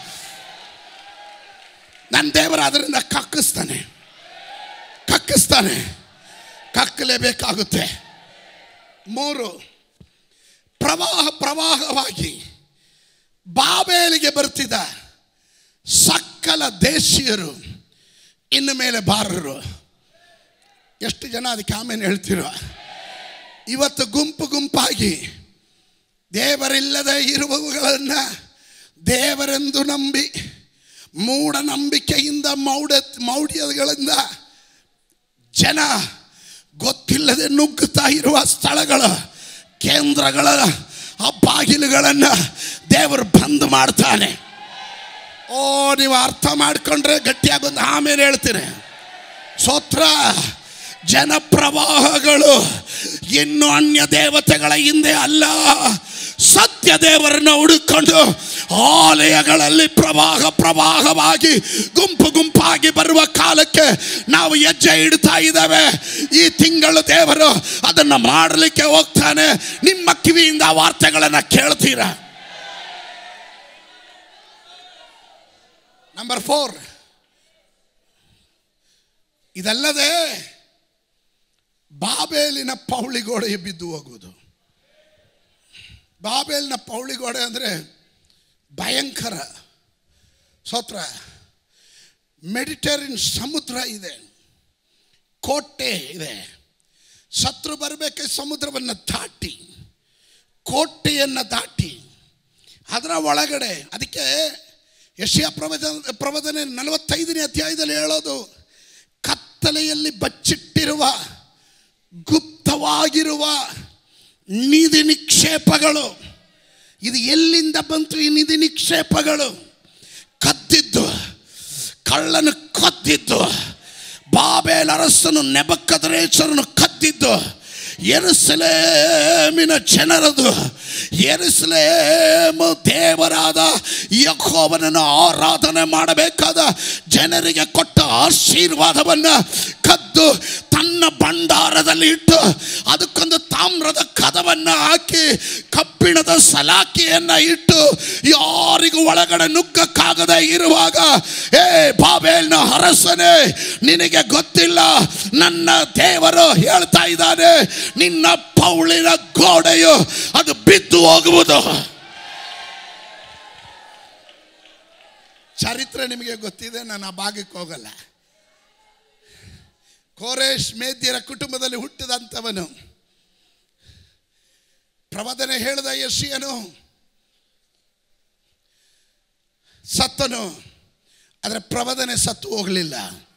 ನನ್ನ ದೇವರ ಅದರಿಂದ ಕಕ್ಕಿಸ್ತಾನೆ ಕಕ್ಕಿಸ್ತಾನೆ ಕಕ್ಕಲೇಬೇಕಾಗುತ್ತೆ ಮೂರು ಪ್ರವಾಹ ಪ್ರವಾಹವಾಗಿ ಬಾಬೇಲಿಗೆ ಬರ್ತಿದ್ದ ಸಕಲ ದೇಶೀಯರು ಇನ್ನು ಮೇಲೆ ಬಾರರು ಎಷ್ಟು ಜನ ಅದಕ್ಕೆ ಆಮೇಲೆ ಹೇಳ್ತಿರೋ ಇವತ್ತು ಗುಂಪು ಗುಂಪಾಗಿ ದೇವರಿಲ್ಲದೆ ಇರುವವುಗಳನ್ನು ದೇವರೆಂದು ನಂಬಿ ಮೂಢನಂಬಿಕೆಯಿಂದ ಮೌಢ ಮೌಢ್ಯಗಳಿಂದ ಜನ ಗೊತ್ತಿಲ್ಲದೆ ನುಗ್ಗುತ್ತಾ ಇರುವ ಸ್ಥಳಗಳ ಕೇಂದ್ರಗಳ ಆ ಬಾಗಿಲುಗಳನ್ನು ದೇವರು ಬಂದ್ ಮಾಡ್ತಾನೆ ಓ ನೀವು ಅರ್ಥ ಮಾಡ್ಕೊಂಡ್ರೆ ಗಟ್ಟಿಯಾಗೊಂದು ಆಮೇಲೆ ಹೇಳ್ತೀನಿ ಸೋತ್ರ ಜನಪ್ರವಾಹಗಳು ಇನ್ನು ಅನ್ಯ ದೇವತೆಗಳ ಹಿಂದೆ ಅಲ್ಲ ಸತ್ಯ ದೇವರನ್ನ ಹುಡುಕೊಂಡು ಆಲಯಗಳಲ್ಲಿ ಪ್ರವಾಹ ಪ್ರವಾಹವಾಗಿ ಗುಂಪು ಗುಂಪಾಗಿ ಬರುವ ಕಾಲಕ್ಕೆ ನಾವು ಹೆಜ್ಜೆ ಇಡ್ತಾ ಇದ್ದೇವೆ ಈ ತಿಂಗಳು ದೇವರು ಅದನ್ನು ಮಾಡಲಿಕ್ಕೆ ಹೋಗ್ತಾನೆ ನಿಮ್ಮ ಕಿವಿಯಿಂದ ಆ ವಾರ್ತೆಗಳನ್ನು ಕೇಳ್ತೀರಾ ನಂಬರ್ ಫೋರ್ ಇದಲ್ಲದೆ ಬಾಬೇಲಿನ ಪೌಳಿಗೋಡೆ ಬಿದ್ದು ಹೋಗುವುದು ಬಾಬೇಲಿನ ಪೌಳಿಗೋಡೆ ಅಂದರೆ ಭಯಂಕರ ಸೋತ್ರ ಮೆಡಿಟೇರಿಯನ್ ಸಮುದ್ರ ಇದೆ ಕೋಟೆ ಇದೆ ಶತ್ರು ಬರಬೇಕೆ ಸಮುದ್ರವನ್ನು ದಾಟಿ ಕೋಟೆಯನ್ನು ದಾಟಿ ಅದರ ಒಳಗಡೆ ಅದಕ್ಕೆ ಯಶಿಯ ಪ್ರವಚನ ಪ್ರವಚನೆ ನಲವತ್ತೈದನೇ ಅಧ್ಯಾಯದಲ್ಲಿ ಹೇಳೋದು ಕತ್ತಲೆಯಲ್ಲಿ ಬಚ್ಚಿಟ್ಟಿರುವ ಗುಪ್ತವಾಗಿರುವ ನಿಧಿ ನಿಕ್ಷೇಪಗಳು ಇದು ಎಲ್ಲಿಂದ ಬಂತು ಈ ನಿಧಿ ನಿಕ್ಷೇಪಗಳು ಕದ್ದಿದ್ದು ಕಳ್ಳನು ಕದ್ದಿದ್ದು ಬಾಬೇಲ್ ಅರಸನು ನೆಬಕ್ಕದರೇಶ್ವರನು ಕದ್ದಿದ್ದು ಎರುಸಲೇಮಿನ ಜನರದು ಎರುಸಲೇಮು ದೇವರಾದ ಯಹೋವನನ್ನು ಆರಾಧನೆ ಮಾಡಬೇಕಾದ ಜನರಿಗೆ ಕೊಟ್ಟ ಆಶೀರ್ವಾದವನ್ನು ಕದ್ದು ತನ್ನ ಭಂಡಾರದಲ್ಲಿ ಇಟ್ಟು ಅದಕ್ಕೊಂದು ತಾಮ್ರದ ಕದವನ್ನು ಹಾಕಿ ಕಬ್ಬಿಣದ ಸಲಾಕಿಯನ್ನು ಇಟ್ಟು ಯಾರಿಗೂ ಒಳಗಡೆ ನುಗ್ಗಕ್ಕಾಗದೆ ಇರುವಾಗ ಏ ಬಾಬೇಲ್ನ ಅರಸನೆ ನಿನಗೆ ಗೊತ್ತಿಲ್ಲ ನನ್ನ ದೇವರು ಹೇಳ್ತಾ ಇದ್ದಾನೆ ನಿನ್ನ ಪೌಳಿನ ಗೋಡೆಯು ಅದು ಬಿದ್ದು ಹೋಗುವುದು ಚರಿತ್ರೆ ನಿಮಗೆ ಗೊತ್ತಿದೆ ನಾನು ಆ ಭಾಗಕ್ಕೆ ಹೋಗಲ್ಲ ಕೋರೇಶ್ ಮೇದ್ಯರ ಕುಟುಂಬದಲ್ಲಿ ಹುಟ್ಟಿದಂಥವನು ಪ್ರವದನೆ ಹೇಳಿದ ಯಶಿಯನು ಸತ್ತನು ಆದರೆ ಪ್ರವದನೆ ಸತ್ತು ಹೋಗಲಿಲ್ಲ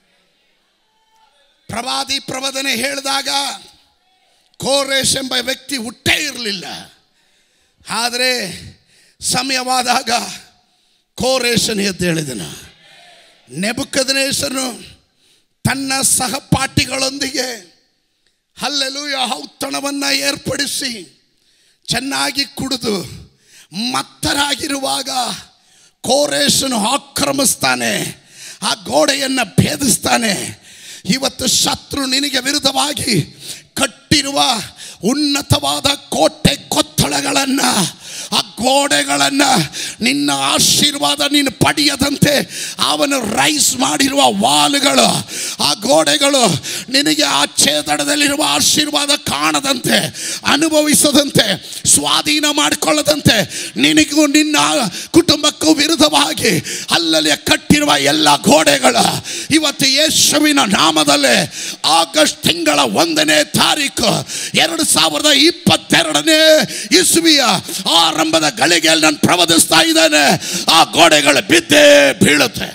ಪ್ರವಾದಿ ಪ್ರವದನೆ ಹೇಳಿದಾಗ ಕೋರೇಶ್ ಎಂಬ ವ್ಯಕ್ತಿ ಹುಟ್ಟೇ ಇರಲಿಲ್ಲ ಆದರೆ ಸಮಯವಾದಾಗ ಕೋರೇಶನ್ ಎದ್ದೇಳಿದನು ನೆಬುಕದನೇಶನು ತನ್ನ ಸಹಪಾಠಿಗಳೊಂದಿಗೆ ಹಲ್ಲೆಲು ಔತಣವನ್ನು ಏರ್ಪಡಿಸಿ ಚೆನ್ನಾಗಿ ಕುಡಿದು ಮತ್ತರಾಗಿರುವಾಗ ಕೋರೇಶನು ಆಕ್ರಮಿಸ್ತಾನೆ ಆ ಗೋಡೆಯನ್ನು ಭೇದಿಸ್ತಾನೆ ಇವತ್ತು ಶತ್ರು ನಿನಗೆ ವಿರುದ್ಧವಾಗಿ ಕಟ್ಟಿರುವ ಉನ್ನತವಾದ ಕೋಟೆ ಕೊತ್ತಳಗಳನ್ನು ಆ ಗೋಡೆಗಳನ್ನು ನಿನ್ನ ಆಶೀರ್ವಾದ ನೀನು ಪಡೆಯದಂತೆ ಅವನು ರೈಸ್ ಮಾಡಿರುವ ವಾಲ್ಗಳು ಆ ಗೋಡೆಗಳು ನಿನಗೆ ಆ ಛೇದನದಲ್ಲಿರುವ ಆಶೀರ್ವಾದ ಕಾಣದಂತೆ ಅನುಭವಿಸದಂತೆ ಸ್ವಾಧೀನ ಮಾಡಿಕೊಳ್ಳದಂತೆ ನಿನಗೂ ನಿನ್ನ ಕುಟುಂಬಕ್ಕೂ ವಿರುದ್ಧವಾಗಿ ಅಲ್ಲಲ್ಲಿ ಕಟ್ಟಿರುವ ಎಲ್ಲ ಗೋಡೆಗಳು ಇವತ್ತು ಯೇಸುವಿನ ನಾಮದಲ್ಲೇ ಆಗಸ್ಟ್ ತಿಂಗಳ ಒಂದನೇ ತಾರೀಕು ಎರಡು ಸಾವಿರದ ಇಪ್ಪತ್ತೆರಡನೇ ಇಸುವಿಯ ಆರಂಭದ ಗಳಿಗೆಯಲ್ಲಿ ನಾನು ಪ್ರವದಿಸ್ತಾ ಇದ್ದೇನೆ ಆ ಗೋಡೆಗಳು ಬಿದ್ದೇ ಬೀಳುತ್ತೆ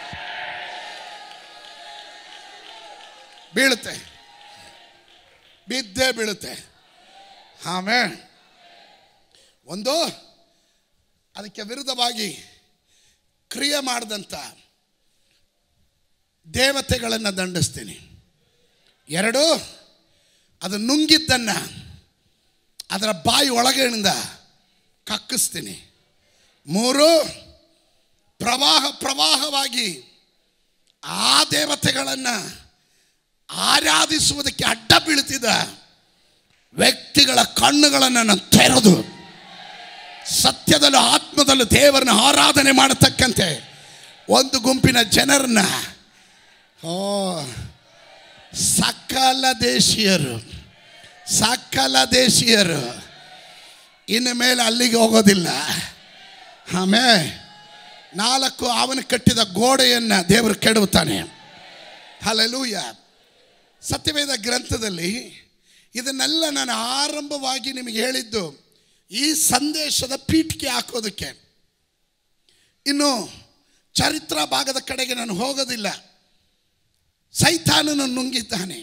ಬೀಳುತ್ತೆ ಬಿದ್ದೇ ಬೀಳುತ್ತೆ ಆಮೇಲೆ ಒಂದು ಅದಕ್ಕೆ ವಿರುದ್ಧವಾಗಿ ಕ್ರಿಯೆ ಮಾಡಿದಂಥ ದೇವತೆಗಳನ್ನು ದಂಡಿಸ್ತೀನಿ ಎರಡು ಅದು ನುಂಗಿದ್ದನ್ನು ಅದರ ಬಾಯಿ ಒಳಗಿನಿಂದ ಕಕ್ಕಿಸ್ತೀನಿ ಮೂರು ಪ್ರವಾಹ ಪ್ರವಾಹವಾಗಿ ಆ ದೇವತೆಗಳನ್ನು ಆರಾಧಿಸುವುದಕ್ಕೆ ಅಡ್ಡ ಬೀಳ್ತಿದ್ದ ವ್ಯಕ್ತಿಗಳ ಕಣ್ಣುಗಳನ್ನು ನಾನು ತೆರೆದು ಸತ್ಯದಲ್ಲೂ ಆತ್ಮದಲ್ಲೂ ದೇವರನ್ನ ಆರಾಧನೆ ಮಾಡತಕ್ಕಂತೆ ಒಂದು ಗುಂಪಿನ ಜನರನ್ನ ಓ ಸಕಲ ದೇಶೀಯರು ಸಕಲ ದೇಶೀಯರು ಇನ್ನು ಮೇಲೆ ಅಲ್ಲಿಗೆ ಹೋಗೋದಿಲ್ಲ ಆಮೇಲೆ ನಾಲ್ಕು ಅವನು ಕಟ್ಟಿದ ಗೋಡೆಯನ್ನು ದೇವರು ಕೆಡವುತ್ತಾನೆ ಹಲಲೂಯ ಸತ್ಯವೇದ ಗ್ರಂಥದಲ್ಲಿ ಇದನ್ನೆಲ್ಲ ನಾನು ಆರಂಭವಾಗಿ ನಿಮಗೆ ಹೇಳಿದ್ದು ಈ ಸಂದೇಶದ ಪೀಠಿಕೆ ಹಾಕೋದಕ್ಕೆ ಇನ್ನು ಚರಿತ್ರ ಭಾಗದ ಕಡೆಗೆ ನಾನು ಹೋಗೋದಿಲ್ಲ ಸೈತಾನನು ನುಂಗಿದ್ದಾನೆ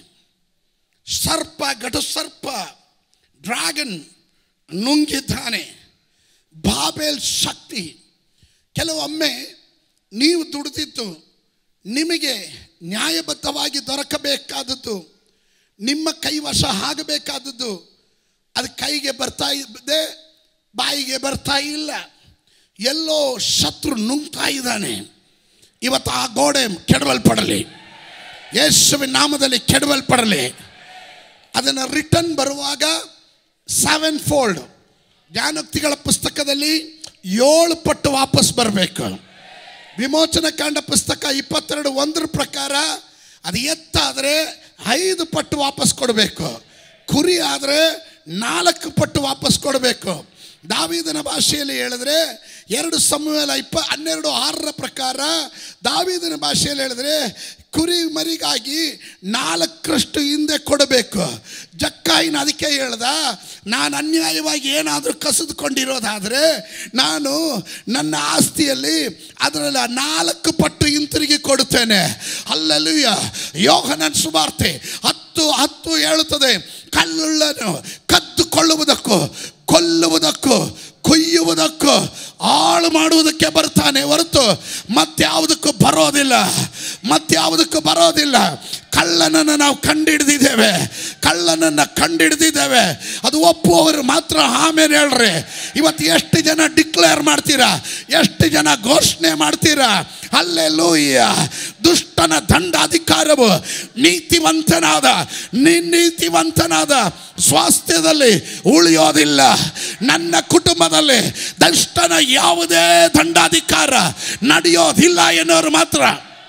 ಸರ್ಪ ಗಡು ಸರ್ಪ ಡ್ರ್ಯಾಗನ್ ನುಂಗಿದ್ದಾನೆ ಬಾಬೇಲ್ ಶಕ್ತಿ ಕೆಲವೊಮ್ಮೆ ನೀವು ದುಡಿದಿದ್ದು ನಿಮಗೆ ನ್ಯಾಯಬದ್ಧವಾಗಿ ದೊರಕಬೇಕಾದದ್ದು ನಿಮ್ಮ ಕೈವಶ ಆಗಬೇಕಾದದ್ದು ಅದು ಕೈಗೆ ಬರ್ತಾ ಇದೆ ಬಾಯಿಗೆ ಬರ್ತಾ ಇಲ್ಲ ಎಲ್ಲೋ ಶತ್ರು ನುಂಗ್ತಾ ಇದ್ದಾನೆ ಇವತ್ತು ಆ ಗೋಡೆ ಕೆಡವಲ್ಪಡಲಿ ಯೇಸುವಿನ ನಾಮದಲ್ಲಿ ಕೆಡವಲ್ಪಡಲಿ ಅದನ್ನು ರಿಟರ್ನ್ ಬರುವಾಗ ಸೆವೆನ್ ಫೋಲ್ಡ್ ಜ್ಞಾನೋಕ್ತಿಗಳ ಪುಸ್ತಕದಲ್ಲಿ ಏಳು ಪಟ್ಟು ವಾಪಸ್ ಬರಬೇಕು ವಿಮೋಚನ ಕಾಂಡ ಪುಸ್ತಕ ಇಪ್ಪತ್ತೆರಡು ಒಂದರ ಪ್ರಕಾರ ಅದು ಎತ್ತಾದರೆ ಐದು ಪಟ್ಟು ವಾಪಸ್ ಕೊಡಬೇಕು ಕುರಿ ಆದರೆ ನಾಲ್ಕು ಪಟ್ಟು ವಾಪಸ್ ಕೊಡಬೇಕು ದಾವಿದನ ಭಾಷೆಯಲ್ಲಿ ಹೇಳಿದ್ರೆ ಎರಡು ಸಮುವೇಲ ಇಪ್ಪ ಹನ್ನೆರಡು ಆರರ ಪ್ರಕಾರ ದಾವಿದನ ಭಾಷೆಯಲ್ಲಿ ಹೇಳಿದ್ರೆ ಕುರಿ ಮರಿಗಾಗಿ ನಾಲ್ಕರಷ್ಟು ಹಿಂದೆ ಕೊಡಬೇಕು ಜಕ್ಕಾಯಿನ ಅದಕ್ಕೆ ಹೇಳ್ದ ನಾನು ಅನ್ಯಾಯವಾಗಿ ಏನಾದರೂ ಕಸಿದುಕೊಂಡಿರೋದಾದರೆ ನಾನು ನನ್ನ ಆಸ್ತಿಯಲ್ಲಿ ಅದರಲ್ಲಿ ನಾಲ್ಕು ಪಟ್ಟು ಹಿಂತಿರುಗಿ ಕೊಡುತ್ತೇನೆ ಅಲ್ಲಲ್ಲಿಯ ಯೋಗನ ಸುವಾರ್ತೆ ಹತ್ತು ಹತ್ತು ಹೇಳುತ್ತದೆ ಕಲ್ಲುಳ್ಳನು ಕದ್ದುಕೊಳ್ಳುವುದಕ್ಕೂ ಕೊಲ್ಲುವುದಕ್ಕೂ ಕೊಯ್ಯುವುದಕ್ಕೂ ಹಾಳು ಮಾಡುವುದಕ್ಕೆ ಬರ್ತಾನೆ ಹೊರತು ಮತ್ಯಾವುದಕ್ಕೂ ಬರೋದಿಲ್ಲ ಮತ್ಯಾವುದಕ್ಕೂ ಬರೋದಿಲ್ಲ ಕಳ್ಳನನ್ನು ನಾವು ಕಂಡಿಡ್ದಿದ್ದೇವೆ ಕಳ್ಳನನ್ನು ಕಂಡಿಡ್ದಿದ್ದೇವೆ ಅದು ಒಪ್ಪುವವರು ಮಾತ್ರ ಆಮೇಲೆ ಹೇಳ್ರಿ ಇವತ್ತು ಎಷ್ಟು ಜನ ಡಿಕ್ಲೇರ್ ಮಾಡ್ತೀರಾ ಎಷ್ಟು ಜನ ಘೋಷಣೆ ಮಾಡ್ತೀರಾ ಅಲ್ಲೇ ಲೂಯ್ಯ ದುಷ್ಟನ ದಂಡಾಧಿಕಾರವು ನೀತಿವಂತನಾದ ನೀತಿವಂತನಾದ ಸ್ವಾಸ್ಥ್ಯದಲ್ಲಿ ಉಳಿಯೋದಿಲ್ಲ ನನ್ನ ಕುಟುಂಬದಲ್ಲಿ ದುಷ್ಟನ ಯಾವುದೇ ದಂಡಾಧಿಕಾರ ನಡೆಯೋದಿಲ್ಲ ಎನ್ನುವರು ಮಾತ್ರ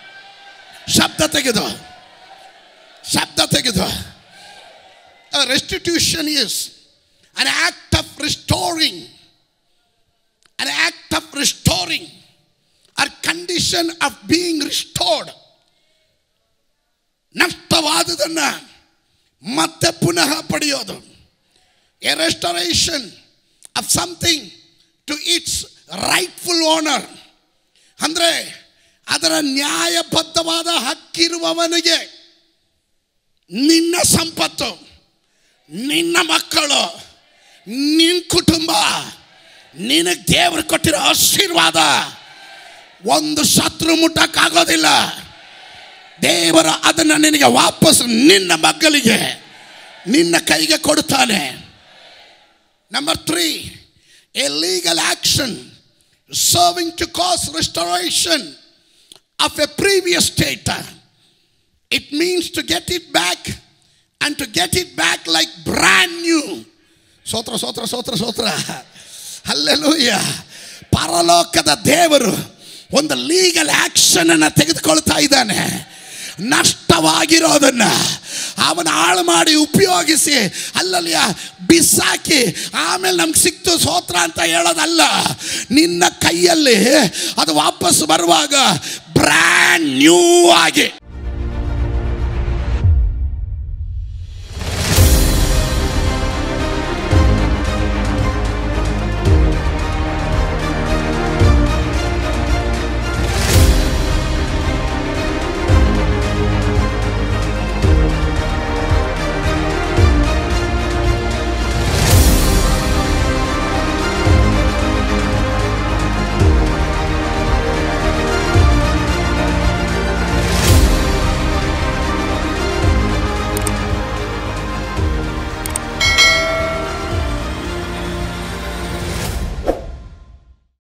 ಶಬ್ದ ತೆಗೆದು ಶಬ್ದ ತೆಗೆದು restitution is an act of restoring an act of restoring or condition of being restored ನಷ್ಟವಾದುದನ್ನು ಮತ್ತೆ ಪುನಃ ಪಡೆಯೋದು a restoration of something to its rightful owner ಅಂದರೆ ಅದರ ನ್ಯಾಯಬದ್ಧವಾದ ಹಕ್ಕಿರುವವನಿಗೆ ನಿನ್ನ ಸಂಪತ್ತು ನಿನ್ನ ಮಕ್ಕಳು ನಿನ್ನ ಕುಟುಂಬ ನಿನಗೆ ದೇವರು ಕೊಟ್ಟಿರೋ ಆಶೀರ್ವಾದ ಒಂದು ಶತ್ರು ಮುಟ್ಟಕ್ಕಾಗೋದಿಲ್ಲ ದೇವರು ಅದನ್ನು ನಿನಗೆ ವಾಪಸ್ ನಿನ್ನ ಮಕ್ಕಳಿಗೆ ನಿನ್ನ ಕೈಗೆ ಕೊಡುತ್ತಾನೆ number three a legal action serving to cause restoration of a previous state it means to get it back and to get it back like brand new ಸೋತ್ರ ಸೋತ್ರ ಸೋತ್ರ ಸೋತ್ರ ಅಲ್ಲೆಲೂಯ್ಯ ಪರಲೋಕದ ದೇವರು ಒಂದು ಲೀಗಲ್ ಆಕ್ಷನ್ ಅನ್ನು ತೆಗೆದುಕೊಳ್ತಾ ಇದ್ದಾನೆ ನಷ್ಟವಾಗಿರೋದನ್ನ ಅವನ ಹಾಳು ಮಾಡಿ ಉಪಯೋಗಿಸಿ ಅಲ್ಲಲ್ಲಿಯ ಬಿಸಾಕಿ ಆಮೇಲೆ ನಮ್ಗೆ ಸಿಕ್ತು ಸೋತ್ರ ಅಂತ ಹೇಳೋದಲ್ಲ ನಿನ್ನ ಕೈಯಲ್ಲಿ ಅದು ವಾಪಸ್ ಬರುವಾಗ ಬ್ರ್ಯಾಂಡ್ ನ್ಯೂ ಆಗಿ